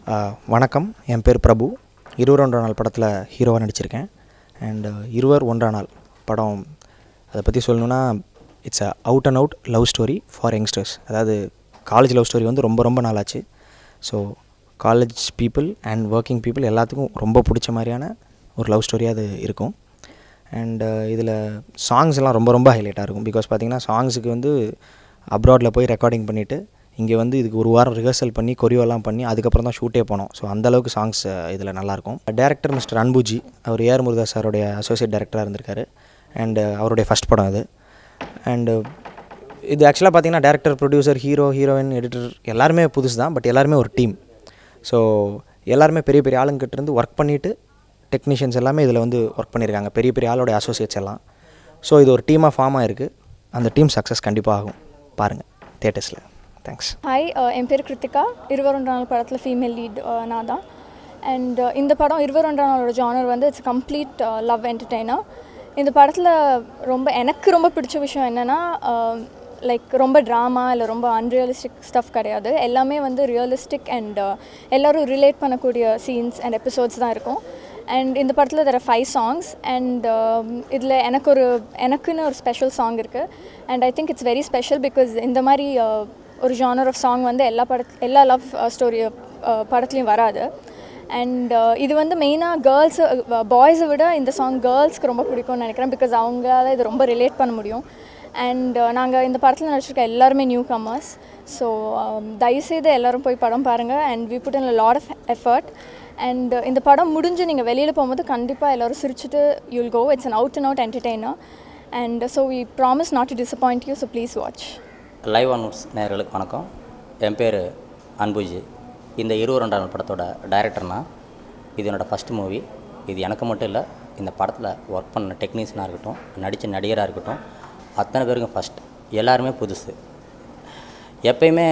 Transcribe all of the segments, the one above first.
ஆஹ் வணக்கம் என் பேர் பிரபு இருவர் ஒன்றா நாள் படத்தில் ஹீரோவாக நடிச்சிருக்கேன் அண்ட் இருவர் ஒன்றா நாள் படம் அதை பற்றி சொல்லணுன்னா it's a out and out love story for youngsters அதாவது காலேஜ் லவ் ஸ்டோரி வந்து ரொம்ப ரொம்ப நாளாச்சு so college people and working people எல்லாத்துக்கும் ரொம்ப பிடிச்ச மாதிரியான ஒரு லவ் ஸ்டோரியாக அது இருக்கும் அண்ட் இதில் சாங்ஸ் எல்லாம் ரொம்ப ரொம்ப ஹைலைட்டாக இருக்கும் பிகாஸ் பார்த்தீங்கன்னா சாங்ஸுக்கு வந்து அப்ராடில் போய் ரெக்கார்டிங் பண்ணிவிட்டு இங்கே வந்து இதுக்கு ஒரு வாரம் ரிஹர்சல் பண்ணி கொரியோலாம் பண்ணி அதுக்கப்புறம் தான் ஷூட்டே போனோம் ஸோ அந்தளவுக்கு சாங்ஸ் இதில் நல்லாயிருக்கும் டேரக்டர் மிஸ்டர் அன்புஜி அவர் ஏஆர் முருகதாஸ் சாருடைய அசோசியேட் டைரக்டராக இருந்திருக்காரு அண்டு அவருடைய ஃபஸ்ட் படம் அது அண்டு இது ஆக்சுவலாக பார்த்தீங்கன்னா director producer hero heroine editor எல்லாருமே புதுசு தான் பட் எல்லாருமே ஒரு டீம் ஸோ எல்லாருமே பெரிய பெரிய ஆளுங்கிட்ட இருந்து ஒர்க் பண்ணிவிட்டு டெக்னீஷியன்ஸ் எல்லாமே இதில் வந்து ஒர்க் பண்ணியிருக்காங்க பெரிய பெரிய ஆளோட அசோசியேட்ஸ் எல்லாம் ஸோ இது ஒரு டீமாக ஃபார்ம் ஆகிருக்கு அந்த டீம் சக்ஸஸ் கண்டிப்பாக ஆகும் பாருங்கள் தேட்டர்ஸில் தேங்க்ஸ் ஹாய் என் பேர் கிருத்திகா இருவர் ஒன்றாம் நாள் படத்தில் ஃபீமேல் லீட் நான் தான் அண்ட் இந்த படம் இருவர் ஒன்றாம் நாளோட ஜானர் வந்து இட்ஸ் கம்ப்ளீட் லவ் என்டர்டெய்னர் இந்த படத்தில் ரொம்ப எனக்கு ரொம்ப பிடிச்ச விஷயம் என்னென்னா லைக் ரொம்ப ட்ராமா இல்லை ரொம்ப அன்ரியலிஸ்டிக் ஸ்டஃப் கிடையாது எல்லாமே வந்து ரியலிஸ்டிக் அண்ட் எல்லோரும் ரிலேட் பண்ணக்கூடிய சீன்ஸ் அண்ட் எபிசோட்ஸ் தான் இருக்கும் அண்ட் இந்த படத்தில் தர ஃபைவ் சாங்ஸ் அண்ட் இதில் எனக்கு ஒரு எனக்குன்னு ஒரு ஸ்பெஷல் சாங் இருக்குது and I think it's very special because இந்த மாதிரி uh, ஒரு ஜானர் ஆஃப் சாங் வந்து எல்லா பட எல்லா லவ் ஸ்டோரி படத்துலையும் வராது அண்ட் இது வந்து மெயினாக கேர்ள்ஸு பாய்ஸை விட இந்த சாங் கேர்ள்ஸ்க்கு ரொம்ப பிடிக்கும்னு நினைக்கிறேன் பிகாஸ் அவங்களால இது ரொம்ப ரிலேட் பண்ண முடியும் அண்ட் நாங்கள் இந்த படத்தில் நடிச்சிருக்க எல்லாருமே நியூ கமர்ஸ் ஸோ தயவுசெய்து எல்லோரும் போய் படம் பாருங்கள் and we put in lot of effort and இந்த படம் முடிஞ்சு நீங்கள் வெளியில் போகும்போது கண்டிப்பாக எல்லோரும் சிரிச்சுட்டு you'll go it's an out and out entertainer and so we promise not to disappoint you so please watch live announce நேயர்களுக்கு வணக்கம் என் பேர் அன்புஜி இந்த இருபது ரெண்டாம் படத்தோட டைரக்டர்னா இது என்னோடய ஃபஸ்ட் மூவி இது எனக்கு மட்டும் இல்லை இந்த படத்தில் ஒர்க் பண்ண டெக்னீஷியனாக இருக்கட்டும் நடித்த நடிகராக இருக்கட்டும் அத்தனை பேருக்கும் ஃபஸ்ட் எல்லாருமே புதுசு எப்பயுமே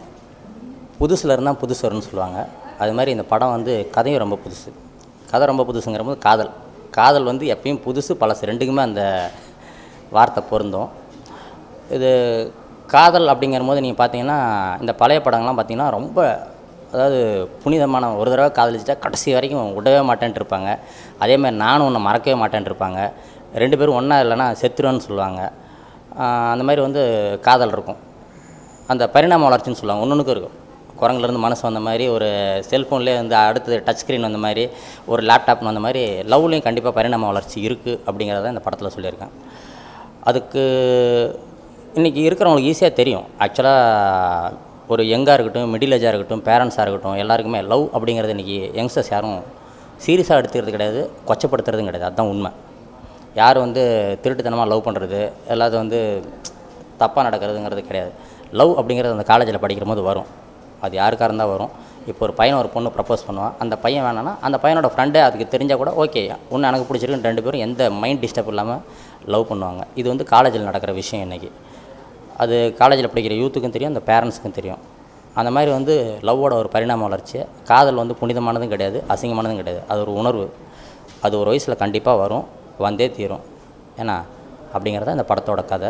புதுசில் இருந்தால் புதுசு வரும்னு சொல்லுவாங்க அது மாதிரி இந்த படம் வந்து கதையும் ரொம்ப புதுசு கதை ரொம்ப புதுசுங்கிற போது காதல் காதல் வந்து எப்பயும் புதுசு பழசு ரெண்டுக்குமே அந்த வார்த்தை பொருந்தும் இது காதல் அப்படிங்கிற போது நீங்கள் பார்த்தீங்கன்னா இந்த பழைய படங்கள்லாம் பார்த்தீங்கன்னா ரொம்ப அதாவது புனிதமான ஒரு தடவை காதலிச்சிட்டா கடைசி வரைக்கும் விடவே மாட்டேன்ட்டு இருப்பாங்க அதே மாதிரி நானும் உன்னை மறக்கவே மாட்டேன்ட்டு இருப்பாங்க ரெண்டு பேரும் ஒன்றா இல்லைன்னா செத்துருன்னு சொல்லுவாங்க ஆஹ் அந்த மாதிரி வந்து காதல் இருக்கும் அந்த பரிணாம வளர்ச்சின்னு சொல்லுவாங்க ஒன்று இருக்கும் குரங்குலேருந்து மனசு வந்த மாதிரி ஒரு செல்ஃபோன்லேயே வந்து அடுத்தது டச் ஸ்க்ரீன் வந்த மாதிரி ஒரு லேப்டாப் வந்த மாதிரி லவ்லேயும் கண்டிப்பாக பரிணாம வளர்ச்சி இருக்குது அப்படிங்கிறத இந்த படத்தில் சொல்லியிருக்கேன் அதுக்கு இன்றைக்கி இருக்கிறவங்களுக்கு ஈஸியாக தெரியும் ஆக்சுவலாக ஒரு யங்காக இருக்கட்டும் மிடில் ஏஜாக இருக்கட்டும் பேரண்ட்ஸாக இருக்கட்டும் எல்லாருக்குமே லவ் அப்படிங்கிறது இன்றைக்கி யங்ஸ்டர்ஸ் யாரும் சீரியஸாக எடுத்துக்கிறது கிடையாது கொச்சப்படுத்துறதும் கிடையாது அதுதான் உண்மை யார் வந்து திருட்டுத்தனமாக லவ் பண்ணுறது எல்லாத்தையும் வந்து தப்பாக நடக்கிறதுங்கிறது கிடையாது லவ் அப்படிங்கிறது அந்த காலேஜில் படிக்கிற போது வரும் அது யாருக்காக இருந்தால் வரும் இப்போ ஒரு பையன் ஒரு பொண்ணு ப்ரப்போஸ் பண்ணுவான் அந்த பையன் வேணான்னா அந்த பையனோட ஃப்ரெண்டே அதுக்கு தெரிஞ்சால் கூட ஓகே ஒன்று எனக்கு பிடிச்சிருக்குன்னு ரெண்டு பேரும் எந்த மைண்ட் டிஸ்டர்ப் இல்லாமல் லவ் பண்ணுவாங்க இது வந்து காலேஜில் நடக்கிற விஷயம் இன்றைக்கி அது காலேஜில் படிக்கிற யூத்துக்கும் தெரியும் அந்த பேரண்ட்ஸுக்கும் தெரியும் அந்த மாதிரி வந்து லவ்வோட ஒரு பரிணாம வளர்ச்சி காதல் வந்து புனிதமானதும் கிடையாது அசிங்கமானதும் கிடையாது அது ஒரு உணர்வு அது ஒரு வயசில் கண்டிப்பாக வரும் வந்தே தீரும் ஏன்னா அப்படிங்கிறத இந்த படத்தோட கதை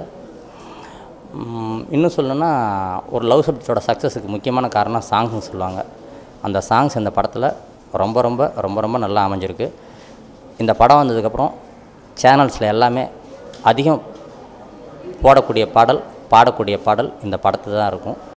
ம், இன்னும் சொல்லணும்னா ஒரு லவ் சப்ஜெக்டோட சக்ஸஸுக்கு முக்கியமான காரணம் சாங்ஸ்னு சொல்லுவாங்க அந்த சாங்ஸ் இந்த படத்தில் ரொம்ப ரொம்ப ரொம்ப ரொம்ப நல்லா அமைஞ்சிருக்கு இந்த படம் வந்ததுக்கப்புறம் சேனல்ஸில் எல்லாமே அதிகம் போடக்கூடிய பாடல் பாடக்கூடிய பாடல் இந்த படத்தில் தான் இருக்கும்